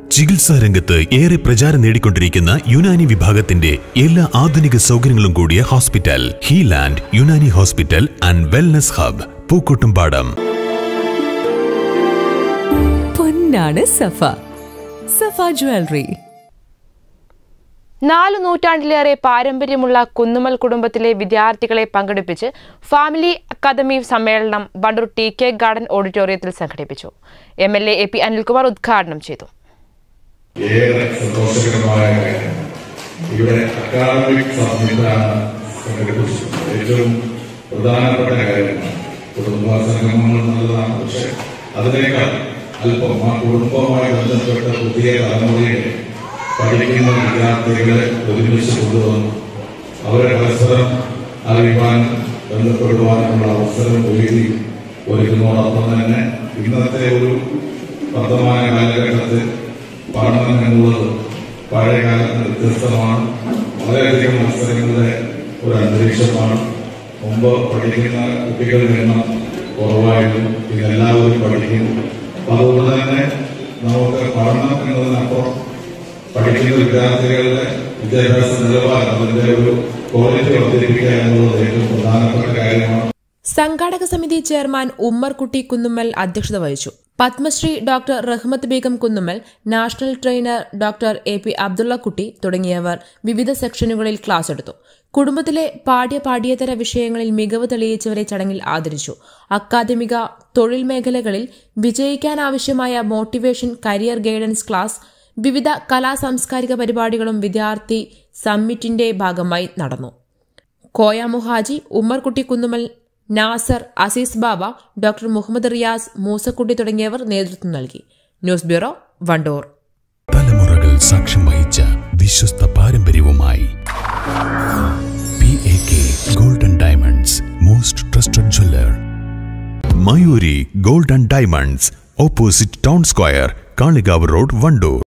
ചികിത്സാ രംഗത്ത് ഏറെ പ്രചാരം നേടിക്കൊണ്ടിരിക്കുന്ന യുനാനി വിഭാഗത്തിന്റെ എല്ലാ ആധുനിക സൗകര്യങ്ങളും കൂടിയ ഹോസ്പിറ്റൽ ഹീലാൻഡ് Unani hospital and wellness hub Pookkottumpadam പൊന്നാണ് സഫ സഫ ജ്വല്ലറി നാലു നൂറ്റാണ്ടിലേറെ പാരമ്പര്യമുള്ള കുന്നുമൽ കുടുംബത്തിലെ വിദ്യാർത്ഥികളെ പങ്കെടുപ്പിച്ച് ഫാമിലി അക്കാദമി സമ്മേളനം വണ്ടൂർ ടി കെ ഗാർഡൻ ഓഡിറ്റോറിയത്തിൽ സംഘടിപ്പിച്ചു M L A A P Anilkumar ഉദ്ഘാടനം ചെയ്തു ഏറെ സന്തോഷകരമായ കാര്യം ഇവിടെ അക്കാദമിക് സംവിധാനം സംഘടിപ്പിച്ചു ഏറ്റവും പ്രധാനപ്പെട്ട കാര്യമാണ് കുടുംബ സംഗമങ്ങൾ നല്ലതാണ് പക്ഷെ അതിനേക്കാൾ അല്പം ആ കുടുംബവുമായി ബന്ധപ്പെട്ട പുതിയ തലമുറയെ പഠിക്കുന്ന വിദ്യാർത്ഥികളെ ഒരുമിച്ച് കൊണ്ടുവന്നു അവരെ പരസ്പരം അറിയുവാനും ബന്ധപ്പെടുവാനുമുള്ള അവസരം വേദി ഒരുക്കുന്നതോടൊപ്പം തന്നെ ഇന്നത്തെ ഒരു വർത്തമാന കാലഘട്ടത്തിൽ പഠനം എന്നുള്ളത് പഴയ കാലത്ത് വ്യത്യസ്തമാണ് വളരെയധികം മത്സരങ്ങളുടെ ഒരു അന്തരീക്ഷമാണ് മുമ്പ് പഠിക്കുന്ന കുട്ടികളുടെ എണ്ണം കുറവായിരുന്നു ഇത് എല്ലാവരും പഠിക്കുന്നു അപ്പൊ അതുകൊണ്ട് തന്നെ നമുക്ക് പഠനം എന്നതിനപ്പുറം പഠിക്കുന്ന വിദ്യാർത്ഥികളുടെ വിദ്യാഭ്യാസ നിലവാരം അതിന്റെ ഒരു ക്വാളിറ്റി വർദ്ധിപ്പിക്കുക എന്നുള്ളത് ഏറ്റവും പ്രധാനപ്പെട്ട കാര്യമാണ് സംഘാടക സമിതി ചെയർമാൻ ഉമ്മർകുട്ടി കുന്നുമ്മൽ അധ്യക്ഷത വഹിച്ചു Padmashri doctor Rahmath Begum Kunnummal national trainer doctor A P Abdullakutty തുടങ്ങിയവർ വിവിധ സെക്ഷനുകളിൽ ക്ലാസ് എടുത്തു കുടുംബത്തിലെ പാഠ്യ പാഠ്യേതര വിഷയങ്ങളിൽ മികവ് തെളിയിച്ചവരെ ചടങ്ങിൽ ആദരിച്ചു അക്കാദമിക തൊഴിൽ മേഖലകളിൽ വിജയിക്കാനാവശ്യമായ മോട്ടിവേഷൻ കരിയർ ഗൈഡൻസ് ക്ലാസ് വിവിധ കലാ സാംസ്കാരിക പരിപാടികളും വിദ്യാർത്ഥി സമ്മിറ്റിന്റെ ഭാഗമായി നടന്നു കോയ മുഹാജി ഉമ്മർകുട്ടി കുന്നുമൽ നാസർ അസീസ് ബാബ ഡോക്ടർ മുഹമ്മദ് റിയാസ് മൂസക്കുട്ടി തുടങ്ങിയവർ നേതൃത്വം നൽകി ന്യൂസ് ബ്യൂറോ വണ്ടൂർ തലമുറകൾ സാക്ഷ്യം വഹിച്ച വിശ്വസ്ത പാരമ്പര്യവുമായി P A K golden diamonds most trusted jeweller Mayuri golden diamonds opposite town square Kalikavu road Wandoor